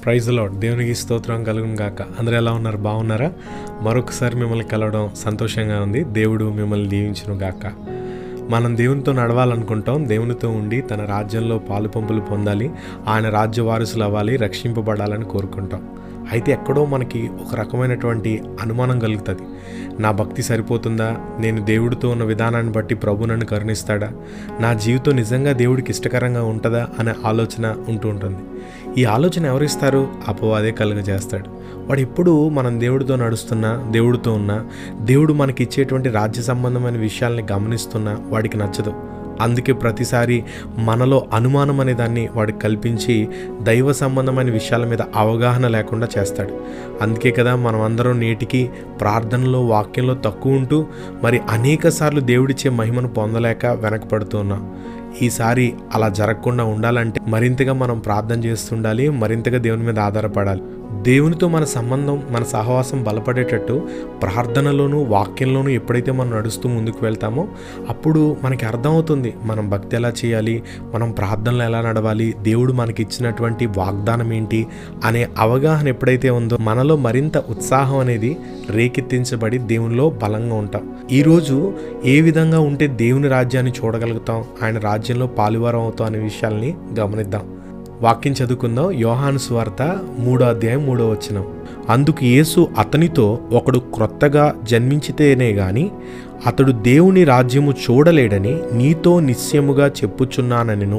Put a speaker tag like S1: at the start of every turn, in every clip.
S1: praise lord దేవునికి స్తోత్రం కలుగును గాక అందరూ ఎలా ఉన్నారు బాగున్నారా మరొకసారి మిమ్మల్ని కలవడం సంతోషంగా ఉంది దేవుడు మిమ్మల్ని దీవించును గాక మనం దేవునితో నడవాలనుకుంటాం దేవునితో ఉండి తన రాజ్యంలో పాలు పంపులు పొందాలి ఆయన రాజ్య వారసులు అవ్వాలి రక్షింపబడాలని కోరుకుంటాం అయితే ఎక్కడో మనకి ఒక రకమైనటువంటి అనుమానం కలుగుతుంది నా భక్తి సరిపోతుందా నేను దేవుడితో ఉన్న విధానాన్ని బట్టి ప్రభు నన్ను కరుణిస్తాడా నా జీవితం నిజంగా దేవుడికి ఇష్టకరంగా ఉంటుందా అనే ఆలోచన ఉంటూ ఉంటుంది ఈ ఆలోచన ఎవరిస్తారు అపవాదే కలుగజేస్తాడు వాడు ఎప్పుడు మనం దేవుడితో నడుస్తున్నా దేవుడితో ఉన్నా దేవుడు మనకి ఇచ్చేటువంటి రాజ్య సంబంధమైన విషయాల్ని గమనిస్తున్నా వాడికి నచ్చదు అందుకే ప్రతిసారి మనలో అనుమానం అనే దాన్ని వాడికి కల్పించి దైవ సంబంధమైన విషయాల మీద అవగాహన లేకుండా చేస్తాడు అందుకే కదా మనం అందరం నేటికి ప్రార్థనలో వాక్యంలో తక్కువ ఉంటూ మరి అనేక సార్లు దేవుడిచ్చే మహిమను పొందలేక వెనకపడుతూ ఉన్నాం ఈసారి అలా జరగకుండా ఉండాలంటే మరింతగా మనం ప్రార్థన చేస్తుండాలి మరింతగా దేవుని మీద ఆధారపడాలి దేవునితో మన సంబంధం మన సహవాసం బలపడేటట్టు ప్రార్థనలోను వాక్యంలోనూ ఎప్పుడైతే మనం నడుస్తూ ముందుకు వెళ్తామో అప్పుడు మనకి అర్థమవుతుంది మనం భక్తి ఎలా చేయాలి మనం ప్రార్థనలు ఎలా నడవాలి దేవుడు మనకి ఇచ్చినటువంటి వాగ్దానం ఏంటి అనే అవగాహన ఎప్పుడైతే ఉందో మనలో మరింత ఉత్సాహం అనేది రేకెత్తించబడి దేవునిలో బలంగా ఉంటాం ఈరోజు ఏ విధంగా ఉంటే దేవుని రాజ్యాన్ని చూడగలుగుతాం ఆయన రాజ్యంలో పాలువారం అవుతాం అనే విషయాల్ని గమనిద్దాం వాక్యం చదువుకుందాం యోహాను స్వార్త మూడో అధ్యాయం మూడో వచనం అందుకు యేసు అతనితో ఒకడు క్రొత్తగా జన్మించితేనే గాని అతడు దేవుని రాజ్యము చూడలేడని నీతో నిశ్చయముగా చెప్పుచున్నానెను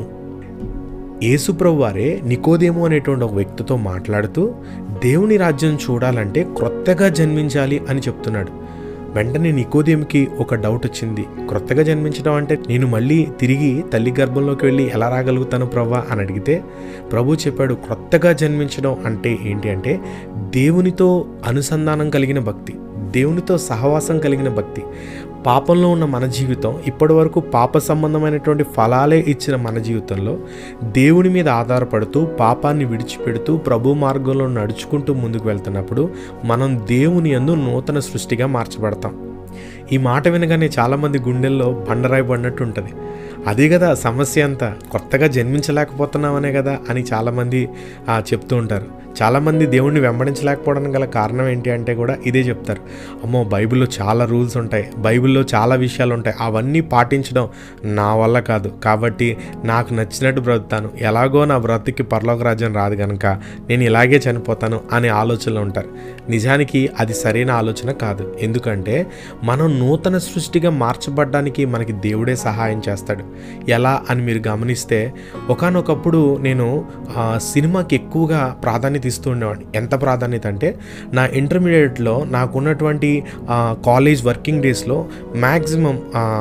S1: యేసుప్రభు వారే నికోదేము అనేటువంటి ఒక వ్యక్తితో మాట్లాడుతూ దేవుని రాజ్యం చూడాలంటే క్రొత్తగా జన్మించాలి అని చెప్తున్నాడు వెంటనే నికోదేమికి ఒక డౌట్ వచ్చింది క్రొత్తగా జన్మించడం అంటే నేను మళ్ళీ తిరిగి తల్లి గర్భంలోకి వెళ్ళి ఎలా రాగలుగుతాను ప్రవ్వా అని అడిగితే ప్రభు చెప్పాడు క్రొత్తగా జన్మించడం అంటే ఏంటి అంటే దేవునితో అనుసంధానం కలిగిన భక్తి దేవునితో సహవాసం కలిగిన భక్తి పాపంలో ఉన్న మన జీవితం ఇప్పటి వరకు పాప సంబంధమైనటువంటి ఫలాలే ఇచ్చిన మన జీవితంలో దేవుని మీద ఆధారపడుతూ పాపాన్ని విడిచిపెడుతూ ప్రభు మార్గంలో నడుచుకుంటూ ముందుకు వెళ్తున్నప్పుడు మనం దేవుని యందు నూతన సృష్టిగా మార్చబడతాం ఈ మాట వినగానే చాలామంది గుండెల్లో బండరాయి పడినట్టు ఉంటుంది అదే కదా సమస్య అంతా కొత్తగా జన్మించలేకపోతున్నామనే కదా అని చాలామంది ఆ, చెప్తూ ఉంటారు చాలామంది దేవుణ్ణి వెంబడించలేకపోవడానికి గల కారణం ఏంటి అంటే కూడా ఇదే చెప్తారు అమ్మో బైబిల్లో చాలా రూల్స్ ఉంటాయి బైబిల్లో చాలా విషయాలు ఉంటాయి అవన్నీ పాటించడం నా వల్ల కాదు కాబట్టి నాకు నచ్చినట్టు బ్రతుకుతాను ఎలాగో నా బ్రతుకి పరలోక రాజ్యం రాదు కనుక నేను ఇలాగే చనిపోతాను అనే ఆలోచనలో ఉంటారు నిజానికి అది సరైన ఆలోచన కాదు ఎందుకంటే మనం నూతన సృష్టిగా మార్చబడ్డానికి మనకి దేవుడే సహాయం చేస్తాడు ఎలా అని మీరు గమనిస్తే ఒకానొకప్పుడు నేను ఆ, సినిమాకి ఎక్కువగా ప్రాధాన్యత ఇస్తూ ఉండేవాడిని ఎంత ప్రాధాన్యత అంటే నా ఇంటర్మీడియట్లో నాకున్నటువంటి ఆ, కాలేజ్ వర్కింగ్ డేస్లో మ్యాక్సిమం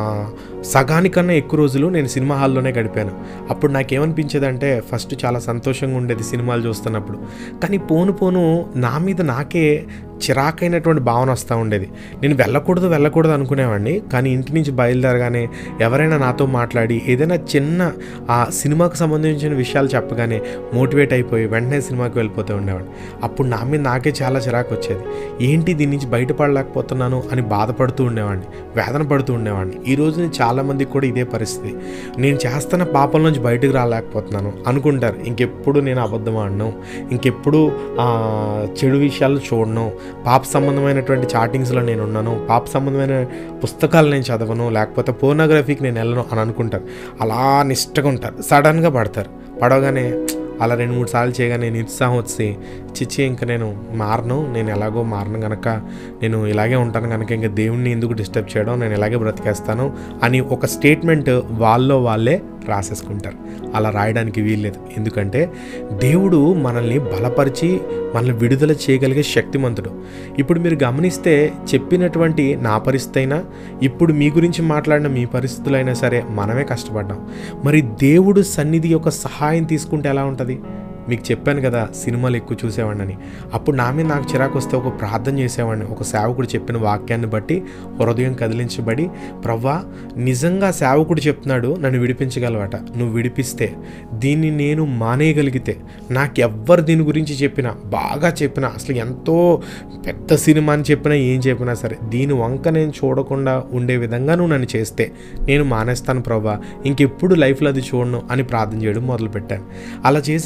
S1: సగానికన్నా ఎక్కువ రోజులు నేను సినిమా హాల్లోనే గడిపాను అప్పుడు నాకేమనిపించేదంటే ఫస్ట్ చాలా సంతోషంగా ఉండేది సినిమాలు చూస్తున్నప్పుడు కానీ పోను పోను నా మీద నాకే చిరాకైనటువంటి భావన వస్తూ ఉండేది నేను వెళ్ళకూడదు వెళ్ళకూడదు అనుకునేవాడిని కానీ ఇంటి నుంచి బయలుదేరగానే ఎవరైనా నాతో మాట్లాడి ఏదైనా చిన్న ఆ సినిమాకు సంబంధించిన విషయాలు చెప్పగానే మోటివేట్ అయిపోయి వెంటనే సినిమాకి వెళ్ళిపోతూ ఉండేవాడిని అప్పుడు నా మీద నాకే చాలా చిరాకు వచ్చేది ఏంటి దీని నుంచి బయటపడలేకపోతున్నాను అని బాధపడుతూ ఉండేవాడిని వేదన పడుతూ ఉండేవాడిని ఈ రోజు నుంచి చాలామందికి కూడా ఇదే పరిస్థితి నేను చేస్తున్న పాపం నుంచి బయటకు రాలేకపోతున్నాను అనుకుంటారు ఇంకెప్పుడు నేను అబద్ధం ఆడను ఇంకెప్పుడు ఆ, చెడు విషయాలు చూడను పాప సంబంధమైనటువంటి చాటింగ్స్లో నేను ఉన్నాను పాప సంబంధమైన పుస్తకాలు నేను చదవను లేకపోతే పోర్నోగ్రఫీకి నేను వెళ్ళను అని అనుకుంటారు అలా నిష్టగా ఉంటారు సడన్గా పడతారు పడవగానే అలా రెండు మూడు సార్లు చేయగానే నిరుత్సాహం వచ్చి చిచ్చి ఇంకా నేను మారను నేను ఎలాగో మారను గనక నేను ఇలాగే ఉంటాను కనుక ఇంకా దేవుణ్ణి ఎందుకు డిస్టర్బ్ చేయడం నేను ఇలాగే బ్రతికేస్తాను అని ఒక స్టేట్మెంట్ వాళ్ళలో వాళ్ళే రాసేసుకుంటారు అలా రాయడానికి వీల్లేదు ఎందుకంటే దేవుడు మనల్ని బలపరిచి మనల్ని విడుదల చేయగలిగే శక్తిమంతుడు ఇప్పుడు మీరు గమనిస్తే చెప్పినటువంటి నా పరిస్థితి అయినా ఇప్పుడు మీ గురించి మాట్లాడిన మీ పరిస్థితులైనా సరే మనమే కష్టపడ్డాం మరి దేవుడు సన్నిధి యొక్క సహాయం తీసుకుంటే ఎలా ఉంటుంది మీకు చెప్పాను కదా సినిమాలు ఎక్కువ చూసేవాడిని అప్పుడు నా మీద నాకు చిరాకు వస్తే ఒక ప్రార్థన చేసేవాడిని ఒక సేవకుడు చెప్పిన వాక్యాన్ని బట్టి హృదయం కదిలించబడి ప్రవ్వా నిజంగా సేవకుడు చెప్తున్నాడు నన్ను విడిపించగలవట నువ్వు విడిపిస్తే దీన్ని నేను మానేయగలిగితే నాకు ఎవ్వరు దీని గురించి చెప్పినా బాగా చెప్పినా అసలు ఎంతో పెద్ద సినిమా అని చెప్పినా ఏం చెప్పినా సరే దీని వంక నేను చూడకుండా ఉండే విధంగా నువ్వు నన్ను చేస్తే నేను మానేస్తాను ప్రభా ఇంకెప్పుడు లైఫ్లో అది చూడను అని ప్రార్థన చేయడం మొదలుపెట్టాను అలా చేసినప్పుడు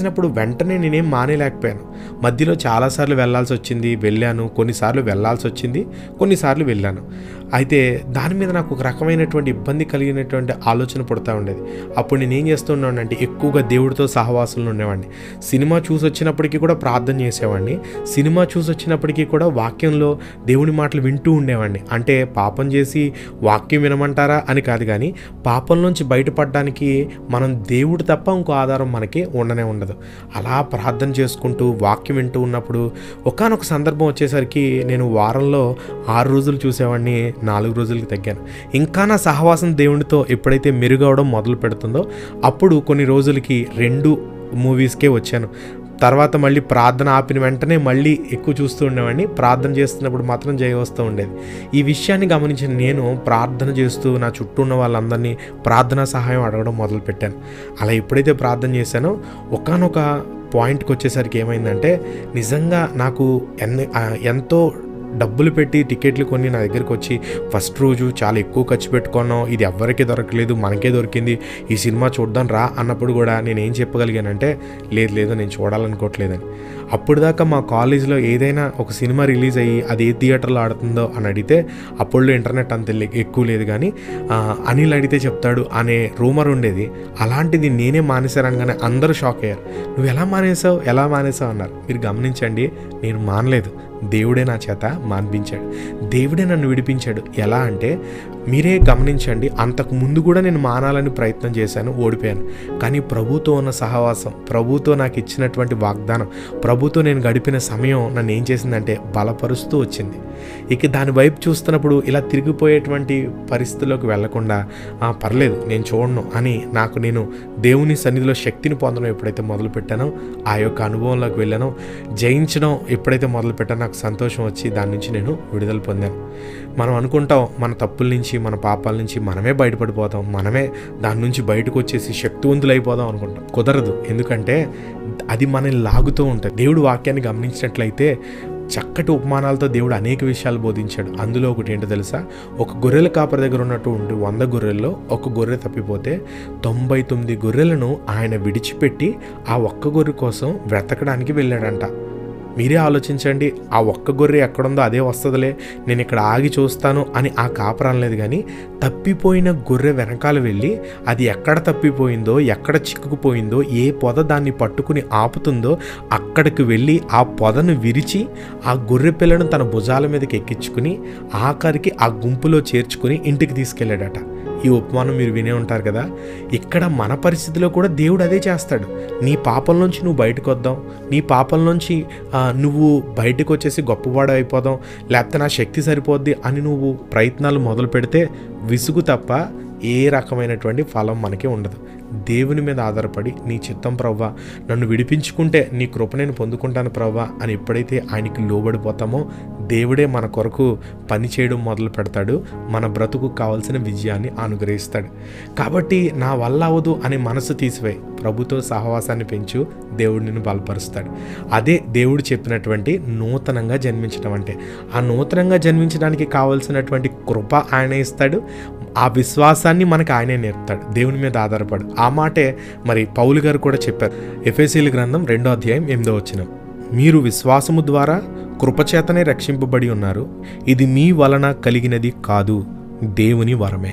S1: వెంటనే నేనేం మానేలేకపోయాను మధ్యలో చాలాసార్లు వెళ్ళాల్సి వచ్చింది వెళ్ళాను కొన్నిసార్లు వెళ్ళాల్సి వచ్చింది కొన్నిసార్లు వెళ్ళాను అయితే దాని మీద నాకు ఒక రకమైనటువంటి ఇబ్బంది కలిగినటువంటి ఆలోచన పుడతా ఉండేది అప్పుడు నేను ఏం చేస్తున్నాను అంటే ఎక్కువగా దేవుడితో సహవాసంలో ఉండేవాడిని సినిమా చూసి వచ్చినప్పటికీ కూడా ప్రార్థన చేసేవాడిని సినిమా చూసి వచ్చినప్పటికీ కూడా వాక్యంలో దేవుని మాటలు వింటూ ఉండేవాడిని అంటే పాపం చేసి వాక్యం వినమంటారా అని కాదు కానీ పాపంలోంచి బయటపడడానికి మనం దేవుడు తప్ప ఇంకో ఆధారం మనకి ఉండనే ఉండదు అలా ప్రార్థన చేసుకుంటూ వాక్యం వింటూ ఉన్నప్పుడు ఒకానొక సందర్భం వచ్చేసరికి నేను వారంలో ఆరు రోజులు చూసేవాడిని నాలుగు రోజులకి తగ్గాను ఇంకా నా సహవాసం దేవునితో ఎప్పుడైతే మెరుగవడం మొదలు పెడుతుందో అప్పుడు కొన్ని రోజులకి రెండు మూవీస్కే వచ్చాను తర్వాత మళ్ళీ ప్రార్థన ఆపిన వెంటనే మళ్ళీ ఎక్కువ చూస్తూ ఉండేవాడిని ప్రార్థన చేస్తున్నప్పుడు మాత్రం జయ వస్తూ ఉండేది ఈ విషయాన్ని గమనించిన నేను ప్రార్థన చేస్తూ నా చుట్టూ ఉన్న వాళ్ళందరినీ ప్రార్థనా సహాయం అడగడం మొదలుపెట్టాను అలా ఎప్పుడైతే ప్రార్థన చేశానో ఒకనొక పాయింట్కి వచ్చేసరికి ఏమైందంటే నిజంగా నాకు ఎన్ని ఆ, ఎంతో డబ్బులు పెట్టి టికెట్లు కొని నా దగ్గరికి వచ్చి ఫస్ట్ రోజు చాలా ఎక్కువ ఖర్చు పెట్టుకున్నాం ఇది ఎవ్వరికీ దొరకలేదు మనకే దొరికింది ఈ సినిమా చూద్దాం రా అన్నప్పుడు కూడా నేను ఏం చెప్పగలిగానంటే లేదు లేదు నేను చూడాలనుకోవట్లేదని అప్పుడు దాకా మా కాలేజీలో ఏదైనా ఒక సినిమా రిలీజ్ అయ్యి అది ఏ థియేటర్లో ఆడుతుందో అని అడిగితే అప్పుడు ఇంటర్నెట్ అంత లే- ఎక్కువ లేదు కానీ ఆ, అనిల్ అడిగితే చెప్తాడు అనే రూమర్ ఉండేది అలాంటిది నేనే మానేశారనగానే అందరూ షాక్ అయ్యారు నువ్వు ఎలా మానేసావు ఎలా మానేసావు అన్నారు మీరు గమనించండి నేను మానలేదు దేవుడే నా చేత మాన్పించాడు దేవుడే నన్ను విడిపించాడు ఎలా అంటే మీరే గమనించండి అంతకు ముందు కూడా నేను మానాలని ప్రయత్నం చేశాను ఓడిపోయాను కానీ ప్రభుతో ఉన్న సహవాసం ప్రభుతో నాకు ఇచ్చినటువంటి వాగ్దానం ప్రభుతో నేను గడిపిన సమయం నన్ను ఏం చేసిందంటే బలపరుస్తూ వచ్చింది ఇక దాని వైపు చూస్తున్నప్పుడు ఇలా తిరిగిపోయేటువంటి పరిస్థితుల్లోకి వెళ్లకుండా "ఆ, పర్లేదు నేను చూడను అని నాకు నేను దేవుని సన్నిధిలో శక్తిని పొందడం ఎప్పుడైతే మొదలు పెట్టానో ఆ యొక్క అనుభవంలోకి వెళ్ళానో జయించడం ఎప్పుడైతే మొదలు పెట్టానో నాకు సంతోషం వచ్చి దాని నుంచి నేను విడుదల పొందాను మనం అనుకుంటాం మన తప్పుల నుంచి మన పాపాల నుంచి మనమే బయటపడిపోతాం మనమే దాని నుంచి బయటకు వచ్చేసి శక్తివంతులు అయిపోదాం అనుకుంటాం కుదరదు ఎందుకంటే అది మనల్ని లాగుతూ ఉంటుంది దేవుడు వాక్యాన్ని గమనించినట్లయితే చక్కటి ఉపమానాలతో దేవుడు అనేక విషయాలు బోధించాడు అందులో ఒకటి ఏంటో తెలుసా ఒక గొర్రెల కాపరి దగ్గర ఉన్నటువంటి వంద గొర్రెల్లో ఒక గొర్రె తప్పిపోతే తొంభై తొమ్మిది గొర్రెలను ఆయన విడిచిపెట్టి ఆ ఒక్క గొర్రె కోసం వెతకడానికి వెళ్ళాడంట మీరే ఆలోచించండి ఆ ఒక్క గొర్రె ఎక్కడుందో అదే వస్తుందిలే నేను ఇక్కడ ఆగి చూస్తాను అని ఆ కాపరం లేదు కానీ తప్పిపోయిన గొర్రె వెనకాల వెళ్ళి అది ఎక్కడ తప్పిపోయిందో ఎక్కడ చిక్కుకుపోయిందో ఏ పొద దాన్ని పట్టుకుని ఆపుతుందో అక్కడికి వెళ్ళి ఆ పొదను విరిచి ఆ గొర్రె పిల్లను తన భుజాల మీదకి ఎక్కించుకుని ఆఖరికి ఆ గుంపులో చేర్చుకుని ఇంటికి తీసుకెళ్ళాడట ఈ ఉపమానం మీరు వినే ఉంటారు కదా ఇక్కడ మన పరిస్థితిలో కూడా దేవుడు అదే చేస్తాడు నీ పాపం నుంచి నువ్వు బయటకు వద్దాం నీ పాపం నుంచి ఆ, నువ్వు బయటకు వచ్చేసి గొప్పవాడు అయిపోదాం లేకపోతే నా శక్తి సరిపోద్ది అని నువ్వు ప్రయత్నాలు మొదలు పెడితే విసుగు తప్ప ఏ రకమైనటువంటి ఫలం మనకి ఉండదు దేవుని మీద ఆధారపడి నీ చిత్తం ప్రవ్వా నన్ను విడిపించుకుంటే నీ కృప నేను పొందుకుంటాను ప్రవ్వా అని ఎప్పుడైతే ఆయనకి లోబడిపోతామో దేవుడే మన కొరకు పని చేయడం మొదలు పెడతాడు మన బ్రతుకు కావాల్సిన విజయాన్ని అనుగ్రహిస్తాడు కాబట్టి నా వల్ల అవ్వదు అని మనసు తీసివేయి ప్రభుతో సహవాసాన్ని పెంచు దేవుడు నిన్ను బలపరుస్తాడు అదే దేవుడు చెప్పినటువంటి నూతనంగా జన్మించడం అంటే ఆ నూతనంగా జన్మించడానికి కావాల్సినటువంటి కృప ఆయన ఇస్తాడు ఆ విశ్వాసాన్ని మనకు ఆయనే నేర్పుతాడు దేవుని మీద ఆధారపడు ఆ మాటే మరి పౌలు గారు కూడా చెప్పారు ఎఫ్ఎసీల గ్రంథం రెండో అధ్యాయం ఎనిమిదో వచ్చిన మీరు విశ్వాసము ద్వారా కృపచేతనే రక్షింపబడి ఉన్నారు ఇది మీ వలన కలిగినది కాదు దేవుని వరమే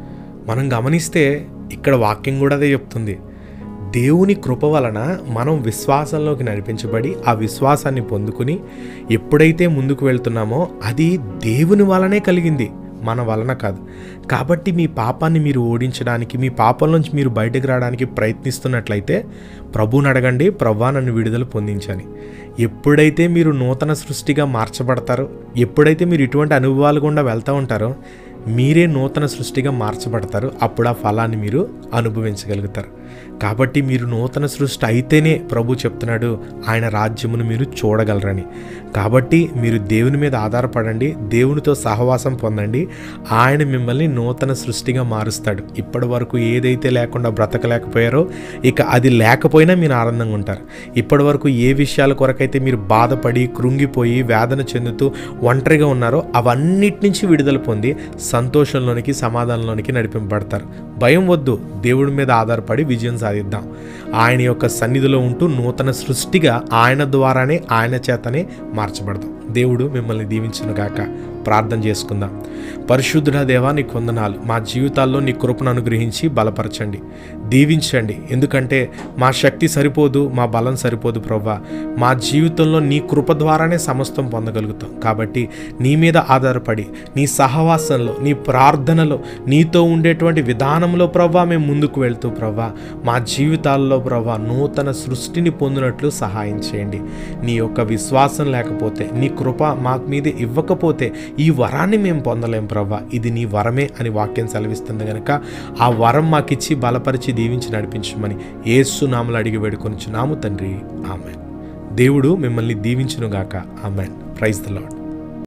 S1: మనం గమనిస్తే ఇక్కడ వాక్యం కూడా అదే చెప్తుంది దేవుని కృప వలన మనం విశ్వాసంలోకి నడిపించబడి ఆ విశ్వాసాన్ని పొందుకుని ఎప్పుడైతే ముందుకు వెళ్తున్నామో అది దేవుని వలనే కలిగింది మన వలన కాదు కాబట్టి మీ పాపాన్ని మీరు ఓడించడానికి మీ పాపం నుంచి మీరు బయటకు రావడానికి ప్రయత్నిస్తున్నట్లయితే ప్రభువుని అడగండి ప్రభా నన్ను విడుదల పొందించని ఎప్పుడైతే మీరు నూతన సృష్టిగా మార్చబడతారో ఎప్పుడైతే మీరు ఇటువంటి అనుభవాలు గుండా వెళ్తూ ఉంటారో మీరే నూతన సృష్టిగా మార్చబడతారు అప్పుడు ఆ ఫలాన్ని మీరు అనుభవించగలుగుతారు కాబట్టి మీరు నూతన సృష్టి అయితేనే ప్రభు చెప్తున్నాడు ఆయన రాజ్యమును మీరు చూడగలరని కాబట్టి మీరు దేవుని మీద ఆధారపడండి దేవునితో సహవాసం పొందండి ఆయన మిమ్మల్ని నూతన సృష్టిగా మారుస్తాడు ఇప్పటి వరకు ఏదైతే లేకుండా బ్రతకలేకపోయారో ఇక అది లేకపోయినా మీరు ఆనందంగా ఉంటారు ఇప్పటి వరకు ఏ విషయాల కొరకైతే మీరు బాధపడి కృంగిపోయి వేదన చెందుతూ ఒంటరిగా ఉన్నారో అవన్నిటి నుంచి విడుదల పొంది సంతోషంలోనికి సమాధానంలోనికి నడిపింపబడతారు భయం వద్దు దేవుడి మీద ఆధారపడి విజయం విజయం సాధిద్దాం ఆయన యొక్క సన్నిధిలో ఉంటూ నూతన సృష్టిగా ఆయన ద్వారానే ఆయన చేతనే మార్చబడదాం దేవుడు మిమ్మల్ని దీవించును గాక ప్రార్థన చేసుకుందాం పరిశుద్ధుడ దేవా నీ కొందనాలు మా జీవితాల్లో నీ కృపను అనుగ్రహించి బలపరచండి దీవించండి ఎందుకంటే మా శక్తి సరిపోదు మా బలం సరిపోదు ప్రవ్వా మా జీవితంలో నీ కృప ద్వారానే సమస్తం పొందగలుగుతాం కాబట్టి నీ మీద ఆధారపడి నీ సహవాసంలో నీ ప్రార్థనలో నీతో ఉండేటువంటి విధానంలో ప్రవ్వా మేము ముందుకు వెళ్తూ ప్రవ్వా మా జీవితాల్లో ప్రవ్వా నూతన సృష్టిని పొందినట్లు సహాయం చేయండి నీ యొక్క విశ్వాసం లేకపోతే నీ కృప మా మీద ఇవ్వకపోతే ఈ వరాన్ని మేము పొందలేం ప్రవ్వా ఇది నీ వరమే అని వాక్యం సెలవిస్తుంది కనుక ఆ వరం మాకిచ్చి బలపరిచి దీవించి నడిపించమని ఏసు నామలు అడిగి వేడుకొనిచున్నాము తండ్రి ఆమెన్ దేవుడు మిమ్మల్ని దీవించునుగాక ఆమెన్ ప్రైజ్ ద లాడ్